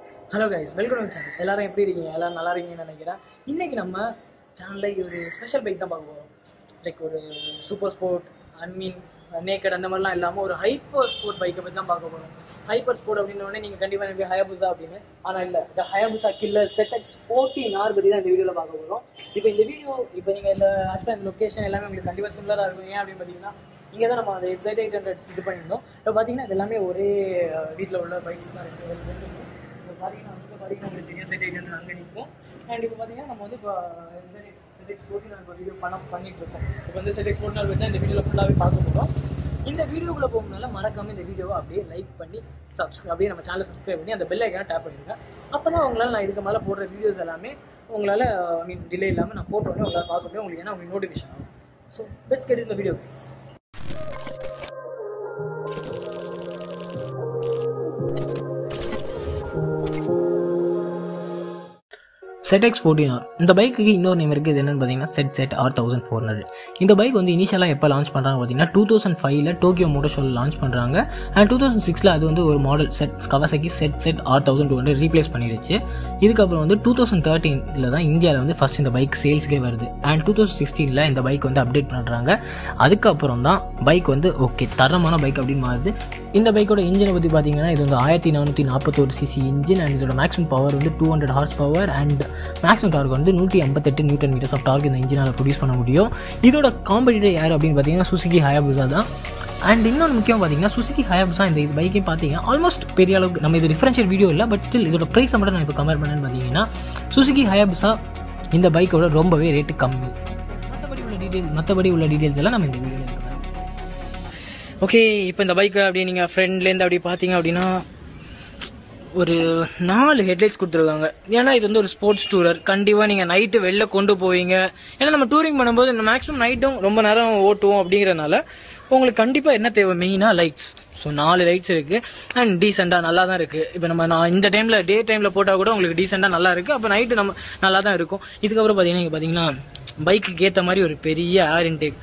Hello guys welcome to channel எல்லாரும் எப்படி இருக்கீங்க எல்லாரும் நல்லா இருக்கீங்கன்னு நினைக்கிறேன் இன்னைக்கு நம்ம சேனலில் ஒரு ஸ்பெஷல் பைக் தான் பார்க்க போகிறோம் லைக் ஒரு super sport I mean naked அந்த மாதிரிலாம் இல்லாமல் ஒரு ஹைப்பர் ஸ்போர்ட் பைக்கை பற்றி தான் பார்க்க போகிறோம் ஹைப்பர் ஸ்போர்ட் அப்படின்ன உடனே நீங்கள் கண்டிப்பாக எனக்கு ஹயபுசா அப்படின்னு ஆனால் இல்லை இந்த Hayabusa killer Z X fourteen R பற்றி தான் இந்த வீடியோவில் பார்க்க போகிறோம் இப்போ இந்த வீடியோ இப்போ நீங்கள் இந்த ஆக்சுவலாக இந்த லொக்கேஷன் எல்லாமே உங்களுக்கு கண்டிப்பாக சிமிலராக இருக்கும் ஏன் அப்படின்னு பார்த்தீங்கன்னா இங்கே தான் நம்ம அந்த எஸ்ஐட் எயிட் ஹண்ட்ரட் இது பண்ணியிருந்தோம் இப்போ பார்த்தீங்கன்னா இது எல்லாமே ஒரே வீட்டில் உள்ள பைக்ஸ் தான் இருக்குது இப்போ பார்த்தீங்கன்னா அங்கே பார்த்தீங்கன்னா உங்களுக்கு தெரியும் செட் எயிட் ஹண்ட்ரட் அங்கே நிற்கும் அண்ட் இப்போ பார்த்தீங்கன்னா நம்ம வந்து இப்போ செட் எக்ஸ் ஃபோர்ட்டி நம்ம வீடியோ பண்ண பண்ணிட்டு இருக்கோம் இப்போ வந்து செட் எக்ஸ் ஃபோர்ட்டி நாள் தான் இந்த வீடியோவில் ஃபுல்லாகவே பார்க்க போகிறோம் இந்த வீடியோக்குள்ளே போகணும்னால மறக்காம இந்த வீடியோவை அப்படியே லைக் பண்ணி சப்ஸ்கிரைப் அப்படியே நம்ம சேனலை சப்ஸ்கிரைப் பண்ணி அந்த பெல் ஐக்கான டேப் பண்ணிடுங்க அப்போ தான் உங்களால் நான் இதுக்கு மேலே போடுற வீடியோஸ் எல்லாமே உங்களால் ஐ மீன் டிலே இல்லாமல் நான் போட்ட உடனே உங்களால் பார்க்க முடியும் உங்களுக்கு ஏன்னா உங்களுக்கு நோட்டிஃபிகேஷன் ஆகும் ஸோ லெட்ஸ் கெட் இந்த video please zed X fourteen R இந்த பைக்குக்கு இன்னொரு நேம் இருக்குது இது என்னன்னு பார்த்தீங்கன்னா zed zed R thousand four hundred இந்த பைக் வந்து இனிஷியலாக எப்போ லான்ச் பண்ணுறாங்க பார்த்தீங்கன்னா டூ தௌசண்ட் ஃபைவ்ல டோக்கியோ மோட்டர் ஷோவில் லான்ச் பண்ணுறாங்க அண்ட் டூ தௌசண்ட் சிக்ஸில் அது வந்து ஒரு model zed Kawasaki zed zed R thousand two hundred replace பண்ணிடுச்சு இதுக்கப்புறம் வந்து டூ தௌசண்ட் தேர்ட்டீனில் தான் இந்தியாவில் வந்து ஃபஸ்ட் இந்த பைக் சேல்ஸ்க்கே வருது அண்ட் டூ தௌசண்ட் சிக்ஸ்டீனில் இந்த பைக் வந்து அப்டேட் பண்ணுறாங்க அதுக்கப்புறம் தான் பைக் வந்து ஓகே தரமான பைக் அப்படின்னு மாறுது இந்த பைக்கோட இன்ஜினை பற்றி பார்த்தீங்கன்னா இது வந்து ஆயிரத்தி நானூற்றி நாற்பத்தோரு சிசி இன்ஜின் அண்ட் இதோட மேக்ஸிமம் பவர் வந்து two hundred horse power and maximum torque வந்து நூற்றி ஐம்பத்தெட்டு நியூட்டன் மீட்டர்ஸ் ஆஃப் டார்க் இந்த இன்ஜினால் ப்ரொடியூஸ் பண்ண முடியும் இதோட காம்படிட்டர் யார் அப்படின்னு பார்த்தீங்கன்னா சுசுகி ஹயாபுசா தான் அண்ட் இன்னொன்று முக்கியம் பார்த்தீங்கன்னா சுசுகி ஹயாபுசா இந்த பைக்கே பார்த்தீங்கன்னா ஆல்மோஸ்ட் பெரிய அளவுக்கு நம்ம இது டிஃபரன்ஷியல் வீடியோ இல்லை பட் ஸ்டில் இதோட ப்ரைஸை மட்டும் நான் இப்போ கம்பேர் பண்ணேன்னு பார்த்தீங்கன்னா சுசுகி ஹயாபுசா இந்த பைக்கோட ரொம்பவே ரேட்டு கம்மி மற்றபடி உள்ள டீட்டெயில் மற்றபடி உள்ள டீட்டெயில்ஸ் எல்லாம் நம்ம இந்த வீடியோவில் இருக்கிறோம் ஓகே இப்போ இந்த பைக்கை அப்படியே நீங்கள் ஃப்ரெண்ட்லேருந்து அப்படி பார்த்தீங்க அப்படின்னா ஒரு நாலு ஹெட்லைட்ஸ் கொடுத்துருக்காங்க ஏன்னா இது வந்து ஒரு ஸ்போர்ட்ஸ் டூரர் கண்டிப்பாக நீங்கள் நைட்டு வெளில கொண்டு போவீங்க ஏன்னா நம்ம டூரிங் பண்ணும்போது மேக்ஸிமம் நைட்டும் ரொம்ப நேரம் ஓட்டுவோம் அப்படிங்கிறனால உங்களுக்கு கண்டிப்பாக என்ன தேவை மெயினாக லைட்ஸ் ஸோ நாலு லைட்ஸ் இருக்குது அண்ட் டீசெண்டாக நல்லா தான் இருக்குது இப்போ நம்ம நான் இந்த டைமில் டே டைமில் போட்டால் கூட உங்களுக்கு டீசெண்டாக நல்லா இருக்குது அப்போ நைட்டு நம்ம நல்லா தான் இருக்கும் இதுக்கப்புறம் பார்த்தீங்கன்னா இங்கே பார்த்தீங்கன்னா பைக்குக்கு ஏற்ற மாதிரி ஒரு பெரிய ஏர் இன்டேக்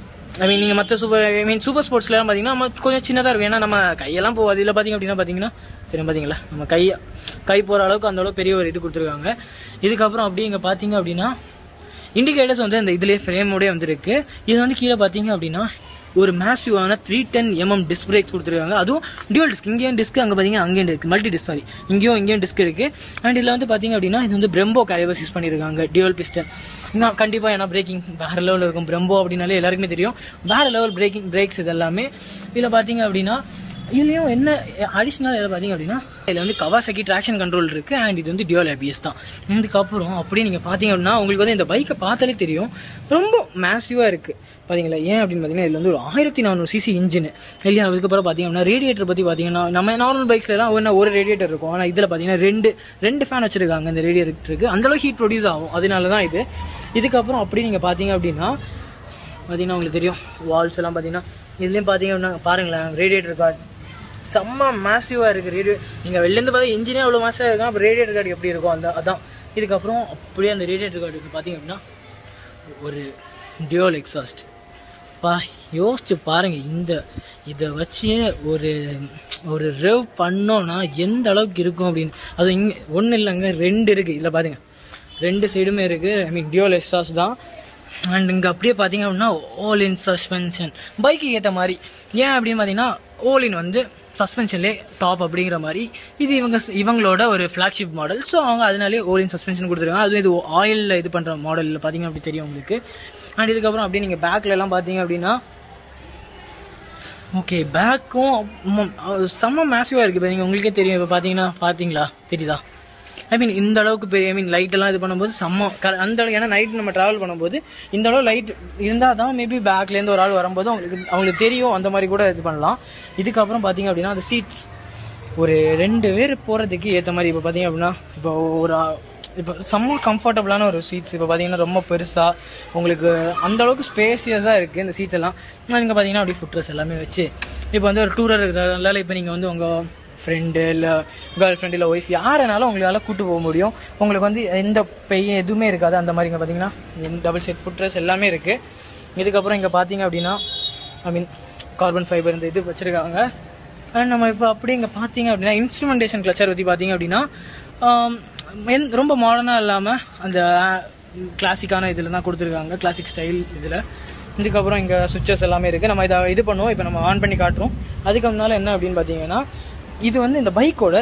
ஐ மீன் நீங்கள் மற்ற சூப்பர் ஐ மீன் சூப்பர் ஸ்போர்ட்ஸ்லாம் பார்த்தீங்கன்னா நம்ம கொஞ்சம் சின்னதாக இருக்கும் ஏன்னா நம்ம கையெல்லாம் போகாது இதில் பார்த்தீங்க அப்படின்னா பார்த்தீங்கன்னா சரி பார்த்தீங்களா நம்ம கை கை போகிற அளவுக்கு அந்த அளவுக்கு பெரிய ஒரு இது கொடுத்துருக்காங்க இதுக்கப்புறம் அப்படி இங்கே பார்த்தீங்க அப்படின்னா இண்டிகேட்டர்ஸ் வந்து அந்த இதுலேயே ஃப்ரேமோடய வந்துருக்கு இது வந்து கீழே பார்த்தீங்க அப்படின்னா ஒரு மேசிவான three ten MM disc brake கொடுத்துருக்காங்க அதுவும் டியூல் டிஸ்க் இங்கேயும் டிஸ்க் அங்கே பார்த்தீங்கன்னா அங்கேயும் டிஸ்க் மல்டி டிஸ்க் சாரி இங்கேயும் இங்கேயும் டிஸ்க் இருக்கு அண்ட் இதில் வந்து பார்த்தீங்க அப்படின்னா இது வந்து பிரம்போ கேலிவர்ஸ் யூஸ் பண்ணியிருக்காங்க டியூல் பிஸ்டன் இன்னும் கண்டிப்பாக ஏன்னா பிரேக்கிங் வேற லெவலில் இருக்கும் பிரம்போ அப்படின்னாலே எல்லாருக்குமே தெரியும் வேற லெவல் பிரேக்கிங் பிரேக்ஸ் இது எல்லாமே இதில் பார்த்தீங்க அப்படின்னா இதுலேயும் என்ன அடிஷ்னல் இதில் பார்த்தீங்க அப்படின்னா இதில் வந்து கவாசக்கி ட்ராக்ஷன் கண்ட்ரோல் இருக்குது அண்ட் இது வந்து டியூல் ஏபிஎஸ் தான் இதுக்கப்புறம் அப்படியே நீங்கள் பார்த்தீங்க அப்படின்னா உங்களுக்கு வந்து இந்த பைக்கை பார்த்தாலே தெரியும் ரொம்ப மேசிவாக இருக்குது பார்த்தீங்களா ஏன் அப்படின்னு பார்த்தீங்கன்னா இதில் வந்து ஒரு ஆயிரத்தி நானூறு சிசி இன்ஜின் இல்லையா அதுக்கப்புறம் பார்த்தீங்க அப்படின்னா ரேடியேட்டர் பற்றி பார்த்தீங்கன்னா நம்ம நார்மல் பைக்ஸ்லாம் ஒன்று ஒரு ரேடியேட்டர் இருக்கும் ஆனால் இதில் பார்த்தீங்கன்னா ரெண்டு ரெண்டு ஃபேன் வச்சிருக்காங்க இந்த ரேடியேட்டருக்கு அந்தளவுக்கு ஹீட் ப்ரொடியூஸ் ஆகும் அதனால தான் இது இதுக்கப்புறம் அப்படி நீங்கள் பார்த்தீங்க அப்படின்னா பார்த்தீங்கன்னா உங்களுக்கு தெரியும் வால்ஸ் எல்லாம் பார்த்தீங்கன்னா இதுலேயும் பார்த்தீங்க அப்படின்னா பாருங்களேன் ரேடியேட்டர் கார்டு செம்ம மேசிவாக இருக்குது ரேடியோ நீங்கள் வெளிலேருந்து பார்த்தா இன்ஜினே அவ்வளோ மாசாக இருக்கும் அப்போ ரேடியேட்டர் கார்டு எப்படி இருக்கும் அந்த அதான் இதுக்கப்புறம் அப்படியே அந்த ரேடியேட்டர் கார்டுக்கு பார்த்தீங்க அப்படின்னா ஒரு டியோல் எக்ஸாஸ்ட் பா யோசிச்சு பாருங்க இந்த இதை வச்சு ஒரு ஒரு ரெவ் பண்ணோன்னா எந்த அளவுக்கு இருக்கும் அப்படின்னு அது இங்கே ஒன்றும் இல்லைங்க ரெண்டு இருக்குது இதில் பாருங்க ரெண்டு சைடுமே இருக்குது ஐ மீன் டியோல் எக்ஸாஸ் தான் அண்ட் இங்கே அப்படியே பார்த்தீங்க அப்படின்னா ஓல் இன் சஸ்பென்ஷன் பைக்கு ஏற்ற மாதிரி ஏன் அப்படின்னு பார்த்தீங்கன்னா ஓல் இன் வந்து சஸ்பென்ஷன்லேயே டாப் அப்படிங்கிற மாதிரி இது இவங்க இவங்களோட ஒரு ஃப்ளாக்ஷிப் மாடல் ஸோ அவங்க அதனாலே ஓல் இன் சஸ்பென்ஷன் கொடுத்துருக்காங்க அதுவும் இது ஆயிலில் இது பண்ணுற மாடலில் பார்த்தீங்க அப்படி தெரியும் உங்களுக்கு அண்ட் இதுக்கப்புறம் அப்படியே நீங்கள் பேக்கில் எல்லாம் பார்த்தீங்க அப்படின்னா ஓகே பேக்கும் செம்ம மேசிவாக இருக்குது இப்போ நீங்கள் உங்களுக்கே தெரியும் இப்போ பார்த்தீங்கன்னா பார்த்தீங்களா தெரியுதா ஐ மீன் இந்த அளவுக்கு பெரிய ஐ மீன் லைட் எல்லாம் இது பண்ணும்போது செம்ம க- அந்த அளவுக்கு ஏன்னா நைட் நம்ம ட்ராவல் பண்ணும்போது இந்த அளவு லைட் இருந்தால் தான் மேபி பேக்லேருந்து ஒரு ஆள் வரும்போது அவங்களுக்கு அவங்களுக்கு தெரியும் அந்த மாதிரி கூட இது பண்ணலாம் இதுக்கப்புறம் பார்த்தீங்க அப்படின்னா அந்த சீட்ஸ் ஒரு ரெண்டு பேர் போகிறதுக்கு ஏற்ற மாதிரி இப்போ பார்த்தீங்க அப்படின்னா இப்போ ஒரு ஆ- இப்போ செம்ம கம்ஃபர்டபுளான ஒரு சீட்ஸ் இப்போ பார்த்தீங்கன்னா ரொம்ப பெருசாக உங்களுக்கு அந்த அளவுக்கு ஸ்பேசியஸாக இருக்குது இந்த சீட்ஸ் எல்லாம் நீங்கள் பார்த்தீங்கன்னா அப்படியே ஃபுட்ரஸ் எல்லாமே வச்சு இப்போ வந்து ஒரு டூரர் இருக்கிறதுனால இப்போ நீங்கள் வந்து உங்கள் ஃப்ரெண்டு இல்லை கேர்ள் ஃப்ரெண்ட் இல்லை ஒய்ஃப் யாருனாலும் உங்களால் கூட்டு போக முடியும் உங்களுக்கு வந்து எந்த பெய்யும் எதுவுமே இருக்காது அந்த மாதிரி இங்கே பார்த்தீங்கன்னா டபுள் செட் ஃபுட் ட்ரெஸ் எல்லாமே இருக்குது இதுக்கப்புறம் இங்கே பார்த்தீங்க அப்படின்னா ஐ மீன் கார்பன் ஃபைபர் இந்த இது வச்சுருக்காங்க அண்ட் நம்ம இப்போ அப்படியே இங்கே பார்த்தீங்க அப்படின்னா இன்ஸ்ட்ருமெண்டேஷன் கிளச்சர் பற்றி பார்த்தீங்க அப்படின்னா ஆம், எந்- ரொம்ப மாடர்னாக இல்லாமல் அந்த கிளாசிக்கான இதில் தான் கொடுத்துருக்காங்க கிளாசிக் ஸ்டைல் இதில் இதுக்கப்புறம் இங்கே சுவிச்சஸ் எல்லாமே இருக்குது நம்ம இதை இது பண்ணுவோம் இப்போ நம்ம ஆன் பண்ணி காட்டுறோம் அதுக்கு முன்னால் என்ன அப்படின்னு பார்த்தீங்கன்னா இது வந்து இந்த பைக்கோட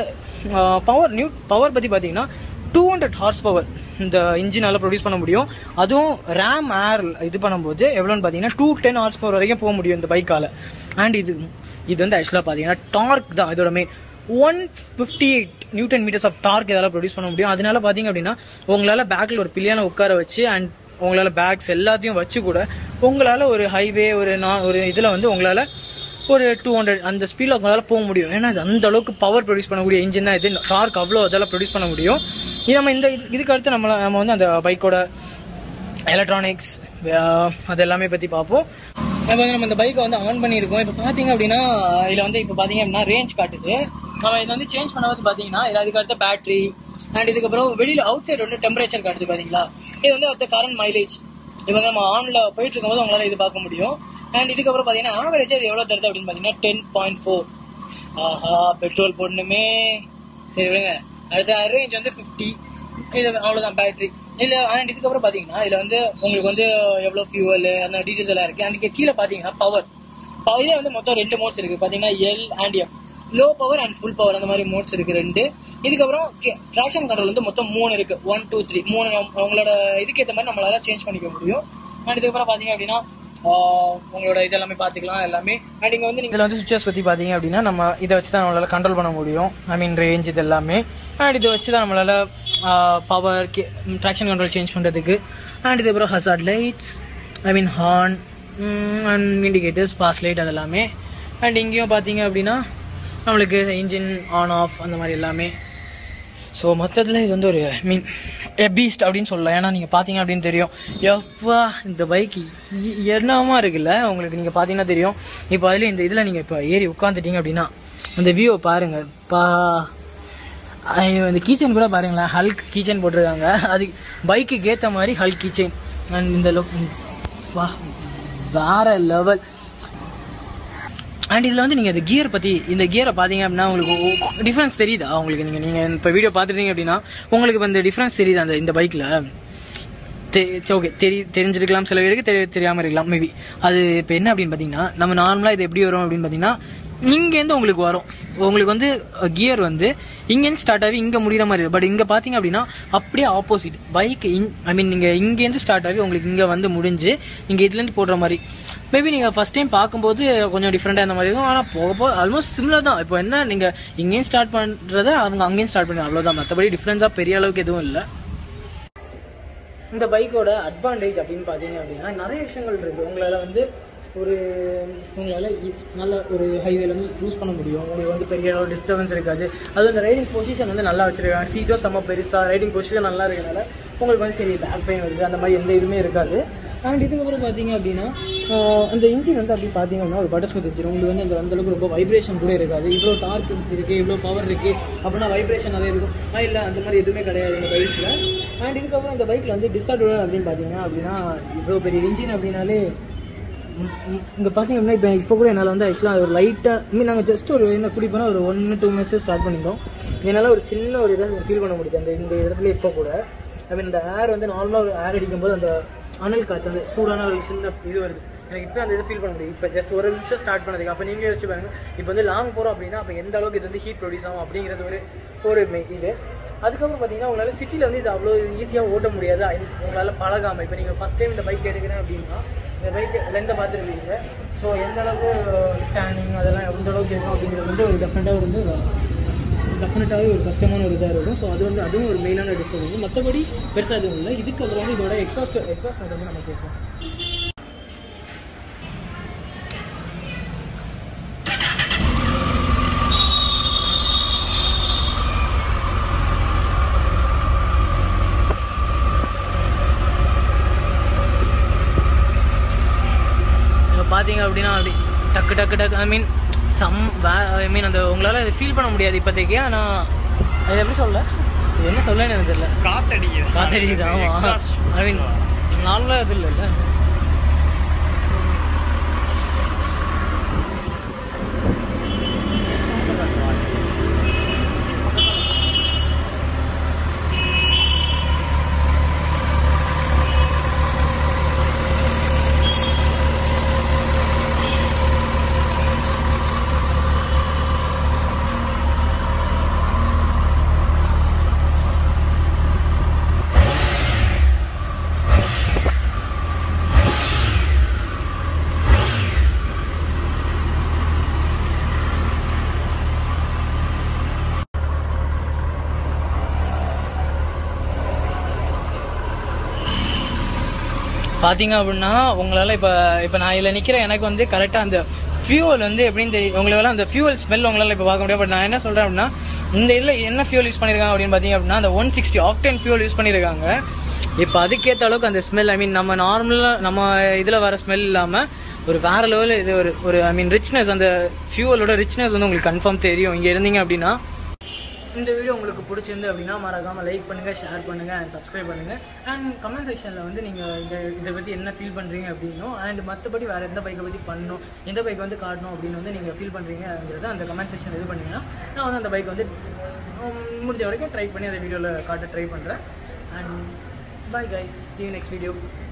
பவர் நியூ பவர் பற்றி பார்த்தீங்கன்னா டூ ஹண்ட்ரட் ஹார்ஸ் பவர் இந்த இன்ஜினால ப்ரொடியூஸ் பண்ண முடியும் அதுவும் ரேம் ஏர் இது பண்ணும்போது எவ்வளோன்னு பார்த்தீங்கன்னா டூ டென் ஹார்ஸ் பவர் வரைக்கும் போக முடியும் இந்த பைக்கால அண்ட் இது இது வந்து ஆக்சுவலாக பார்த்தீங்கன்னா டார்க் தான் இதோட main one fifty eight newton meters of torque இதெல்லாம் ப்ரொடியூஸ் பண்ண முடியும் அதனால பார்த்தீங்க அப்படின்னா உங்களால் பேக்கில் ஒரு பில்லியான உட்கார வச்சு அண்ட் உங்களால் பேக்ஸ் எல்லாத்தையும் வச்சு கூட உங்களால் ஒரு ஹைவே ஒரு நான் ஒரு இதில் வந்து உங்களால் ஒரு டூ ஹண்ட்ரட் அந்த ஸ்பீடில் உங்களால் போக முடியும் ஏன்னா இது அந்த அளவுக்கு பவர் ப்ரொடியூஸ் பண்ணக்கூடிய இன்ஜின் தான் இது டார்க் அவ்வளோ அதெல்லாம் ப்ரொடியூஸ் பண்ண முடியும் இது நம்ம இந்த இது- இதுக்கு அடுத்து நம்ம நம்ம வந்து அந்த பைக்கோட எலக்ட்ரானிக்ஸ் அது எல்லாமே பற்றி பார்ப்போம் இப்போ வந்து நம்ம இந்த பைக்கை வந்து ஆன் பண்ணியிருக்கோம் இப்போ பார்த்தீங்க அப்படின்னா இதில் வந்து இப்போ பார்த்தீங்க அப்படின்னா ரேஞ்ச் காட்டுது நம்ம இதை வந்து சேஞ்ச் பண்ணும்போது பார்த்தீங்கன்னா இது அதுக்கு அடுத்த பேட்டரி அண்ட் இதுக்கப்புறம் வெளியில் அவுட் சைடு வந்து டெம்பரேச்சர் காட்டுது பார்த்தீங்களா இது வந்து அடுத்த கரண்ட் மைலேஜ் இப்போ வந்து நம்ம ஆனில் போயிட்டு இருக்கும்போது உங்களால் இது பார்க்க முடியும் அண்ட் இதுக்கப்புறம் பார்த்தீங்கன்னா ஆவரேஜ் அது எவ்வளோ தருது அப்படின்னு பார்த்தீங்கன்னா டென் பாயிண்ட் ஃபோர் ஆஹா பெட்ரோல் போடணுமே சரி விடுங்க அடுத்த ரேஞ்ச் வந்து ஃபிஃப்டி இது அவ்வளோதான் பேட்டரி இதில் அண்ட் இதுக்கப்புறம் பார்த்தீங்கன்னா இதில் வந்து உங்களுக்கு வந்து எவ்வளோ ஃபியூவல் அந்த டீட்டெயில்ஸ் எல்லாம் இருக்குது அண்ட் கீழே பார்த்தீங்கன்னா பவர் இதே வந்து மொத்தம் ரெண்டு மோட்ஸ் இருக்குது பார்த்தீங்கன்னா L and F low power and full power அந்த மாதிரி மோட்ஸ் இருக்குது ரெண்டு இதுக்கப்புறம் ட்ராக்ஷன் கண்ட்ரோல் வந்து மொத்தம் மூணு இருக்குது ஒன் டூ த்ரீ மூணு நம்ம- உங்களோட இதுக்கு ஏற்ற மாதிரி நம்மளால சேஞ்ச் பண்ணிக்க முடியும் அண்ட் இதுக்கப்புறம் பார்த்தீங்க அப்படின்னா ஆஹ் உங்களோட இதெல்லாமே பார்த்துக்கலாம் எல்லாமே அண்ட் இங்கே வந்து இதில் வந்து சுவிச்சஸ் பற்றி பார்த்தீங்க அப்படின்னா நம்ம இதை வச்சு தான் நம்மளால் கண்ட்ரோல் பண்ண முடியும் ஐ மீன் ரேஞ்ச் இது எல்லாமே அண்ட் இதை வச்சு தான் நம்மளால் பவர் ட்ராக்ஷன் கண்ட்ரோல் சேஞ்ச் பண்ணுறதுக்கு அண்ட் இதுக்கப்புறம் hazard lights I mean horn and indicators pass light அது எல்லாமே அண்ட் இங்கேயும் பார்த்தீங்க அப்படின்னா நம்மளுக்கு இன்ஜின் ஆன் ஆஃப் அந்த மாதிரி எல்லாமே ஸோ மொத்தத்தில் இது வந்து ஒரு மீன் எ பீஸ்ட் அப்படின்னு சொல்லலாம் ஏன்னா நீங்கள் பார்த்தீங்க அப்படின்னு தெரியும் எப்பா இந்த பைக் என்னமா இருக்குல்ல உங்களுக்கு நீங்கள் பார்த்தீங்கன்னா தெரியும் இப்போ அதில் இந்த இதில் நீங்கள் இப்போ ஏறி உட்காந்துட்டீங்க அப்படின்னா அந்த வியூவை பாருங்க பா ஐயோ இந்த கீச்சன் கூட பாருங்களேன் ஹல்க் கீச்சன் போட்டிருக்காங்க அது பைக்குக்கு ஏற்ற மாதிரி ஹல்க் கீச்சன் அண்ட் இந்த லோ வா வேற லெவல் அண்ட் இதில் வந்து நீங்கள் இந்த கியர் பற்றி இந்த கியரை பார்த்தீங்க அப்படின்னா உங்களுக்கு டிஃப்ரென்ஸ் தெரியுதா உங்களுக்கு நீங்கள் நீங்கள் இப்போ வீடியோ பார்த்துட்டீங்க அப்படின்னா உங்களுக்கு இப்போ இந்த டிஃப்ரென்ஸ் தெரியுதா அந்த இந்த பைக்கில் ஓகே தெரி தெரிஞ்சிருக்கலாம் சில பேருக்கு தெரிய தெரியாமல் இருக்கலாம் மேபி அது இப்போ என்ன அப்படின்னு பார்த்தீங்கன்னா நம்ம நார்மலாக இது எப்படி வரும் அப்படின்னு பார்த்தீங்கன்னா இங்கேருந்து உங்களுக்கு வரும் உங்களுக்கு வந்து கியர் வந்து இங்கேருந்து ஸ்டார்ட் ஆகி இங்கே முடிகிற மாதிரி பட் இங்கே பார்த்தீங்க அப்படின்னா அப்படியே ஆப்போசிட் பைக் இங் ஐ மீன் நீங்கள் இங்கேருந்து ஸ்டார்ட் ஆகி உங்களுக்கு இங்கே வந்து முடிஞ்சு இங்கே இதுலேருந்து போடுற மாதிரி மேபி நீங்கள் ஃபர்ஸ்ட் டைம் பார்க்கும்போது கொஞ்சம் டிஃப்ரெண்ட்டாக அந்த மாதிரி இருக்கும் ஆனால் போக போக ஆல்மோஸ்ட் சிமிலர் தான் இப்போ என்ன நீங்கள் இங்கேயும் ஸ்டார்ட் பண்ணுறத அவங்க அங்கேயும் ஸ்டார்ட் பண்ணுறாங்க அவ்வளோதான் மற்றபடி டிஃப்ரென்ஸாக பெரிய அளவுக்கு எதுவும் இல்லை இந்த பைக்கோட அட்வான்டேஜ் அப்படின்னு பார்த்தீங்க அப்படின்னா நிறைய விஷயங்கள் இருக்குது உங்களால் வந்து ஒரு உங்களால் ஈ- நல்ல ஒரு ஹைவேல வந்து க்ரூஸ் பண்ண முடியும் உங்களுக்கு வந்து பெரிய அளவு டிஸ்டர்பன்ஸ் இருக்காது அது அந்த ரைடிங் பொசிஷன் வந்து நல்லா வச்சிருக்காங்க சீட்டோ செம்ம பெருசாக ரைடிங் பொசிஷன் நல்லா இருக்கனால உங்களுக்கு வந்து சரி பேக் பெயின் வருது அந்த மாதிரி எந்த இதுவுமே இருக்காது அண்ட் இதுக்கப்புறம் பார்த்தீங்க அப்படின்னா ஆஹ் அந்த இன்ஜின் வந்து அப்படி பார்த்தீங்க அப்படின்னா ஒரு பட்டர் ஸ்மூத் இன்ஜின் உங்களுக்கு வந்து அந்த அந்த அளவுக்கு ரொம்ப வைப்ரேஷன் கூட இருக்காது இவ்வளோ டார்க் இருக்குது இவ்வளோ பவர் இருக்குது அப்படின்னா வைப்ரேஷன் நிறைய இருக்கும் ஆ இல்லை அந்த மாதிரி எதுவுமே கிடையாது இந்த பைக்கில் அண்ட் இதுக்கப்புறம் இந்த பைக்கில் வந்து டிஸ்அட்வான்டேஜ் அப்படின்னு பார்த்தீங்கன்னா அப்படின்னா இவ்வளோ பெரிய இன்ஜின் அப்படின்னாலே இங்கே பார்த்தீங்க அப்படின்னா இப்போ இப்போ கூட என்னால் வந்து ஆக்சுவலாக ஒரு லைட்டாக மீன் நாங்கள் ஜஸ்ட் ஒரு என்ன குடிப்போனா ஒரு ஒன் டூ மினிட்ஸ் ஸ்டார்ட் பண்ணிட்டோம் என்னால் ஒரு சின்ன ஒரு இதை ஃபீல் பண்ண முடியுது அந்த இந்த இடத்துல இப்போ கூட ஐ மீன் இந்த ஏர் வந்து நார்மலாக ஒரு ஏர் அடிக்கும்போது அந்த அனல் காற்று அந்த சூடான ஒரு சின்ன இது வருது எனக்கு இப்போ அந்த இதை ஃபீல் பண்ண முடியும் இப்போ ஜஸ்ட் ஒரு நிமிஷம் ஸ்டார்ட் பண்ணதுக்கு அப்போ நீங்கள் யோசிச்சு பாருங்க இப்போ வந்து லாங் போகிறோம் அப்படின்னா அப்போ எந்த அளவுக்கு இது வந்து ஹீட் ப்ரொடியூஸ் ஆகும் அப்படிங்கிறது ஒரு ஒரு மெ- இது அதுக்கப்புறம் பார்த்தீங்கன்னா உங்களால் சிட்டியில் வந்து இது அவ்வளோ ஈஸியாக ஓட்ட முடியாது அது உங்களால் பழகாமல் இப்போ நீங்கள் ஃபஸ்ட் டைம் இந்த பைக் எடுக்கிறேன் அப்படின்னா இந்த பைக் லெந்தை பார்த்துருப்பீங்க ஸோ எந்த அளவுக்கு ஸ்டாண்டிங் அதெல்லாம் எந்த அளவுக்கு இருக்கும் அப்படிங்கிறது வந்து ஒரு டெஃபினட்டாக வந்து டெஃபினட்டாகவே ஒரு கஷ்டமான ஒரு இதாக இருக்கும் ஸோ அது வந்து அதுவும் ஒரு மெயினான டிஸ்டர்பன்ஸ் மற்றபடி பெருசாக எதுவும் இல்லை இதுக்கப்புறம் வந்து இதோட எக்ஸாஸ்ட் எக்ஸாஸ்ட் வந்து நம்ம கேட்போம் இப்போ பார்த்தீங்க அப்படின்னா அப்படி டக்கு டக்கு டக்கு ஐ மீன் சம் ஐ மீன் அந்த உங்களால் அதை ஃபீல் பண்ண முடியாது இப்போதைக்கு ஆனால் அது எப்படி சொல்ல இது என்ன சொல்லன்னு எனக்கு தெரியல காத்தடிக்குது காத்தடிக்குது ஆமாம் Exhaust. ஐ மீன் நார்மலாக இது இல்லைல்ல பார்த்தீங்க அப்படின்னா உங்களால் இப்போ இப்போ நான் இதில் நிற்கிறேன் எனக்கு வந்து கரெக்டாக அந்த ஃபியூவல் வந்து எப்படின்னு தெரியும் உங்களால அந்த ஃபியூவல் ஸ்மெல் உங்களால் இப்போ பார்க்க முடியாது பட் நான் என்ன சொல்கிறேன் அப்படின்னா இந்த இதில் என்ன ஃபியூல் யூஸ் பண்ணியிருக்காங்க அப்படின்னு பார்த்தீங்க அப்படின்னா அந்த one sixty octane fuel use பண்ணியிருக்காங்க இப்போ அதுக்கேற்ற அளவுக்கு அந்த ஸ்மெல் ஐ மீன் நம்ம நார்மலாக நம்ம இதில் வர ஸ்மெல் இல்லாமல் ஒரு வேற லெவலில் இது ஒரு ஒரு ஐ மீன் ரிச்னஸ் அந்த ஃபியூவலோட ரிச்னஸ் வந்து உங்களுக்கு கன்ஃபார்ம் தெரியும் இங்கே இருந்தீங்க அப்படின்னா இந்த வீடியோ உங்களுக்கு பிடிச்சிருந்து அப்படின்னா மறக்காமல் லைக் பண்ணுங்கள் ஷேர் பண்ணுங்கள் அண்ட் சப்ஸ்கிரைப் பண்ணுங்கள் அண்ட் கமெண்ட் செக்ஷனில் வந்து நீங்கள் இதை இதை பற்றி என்ன ஃபீல் பண்ணுறீங்க அப்படின்னும் அண்ட் மற்றபடி வேறு எந்த பைக்கை பற்றி பண்ணணும் எந்த பைக் வந்து காட்டணும் அப்படின்னு வந்து நீங்கள் ஃபீல் பண்ணுறீங்கிறத அந்த கமெண்ட் செக்ஷன் இது பண்ணீங்கன்னா நான் வந்து அந்த பைக் வந்து உம், முடிஞ்ச வரைக்கும் ட்ரை பண்ணி அந்த வீடியோவில் காட்ட ட்ரை பண்ணுறேன் and bye guys see you next video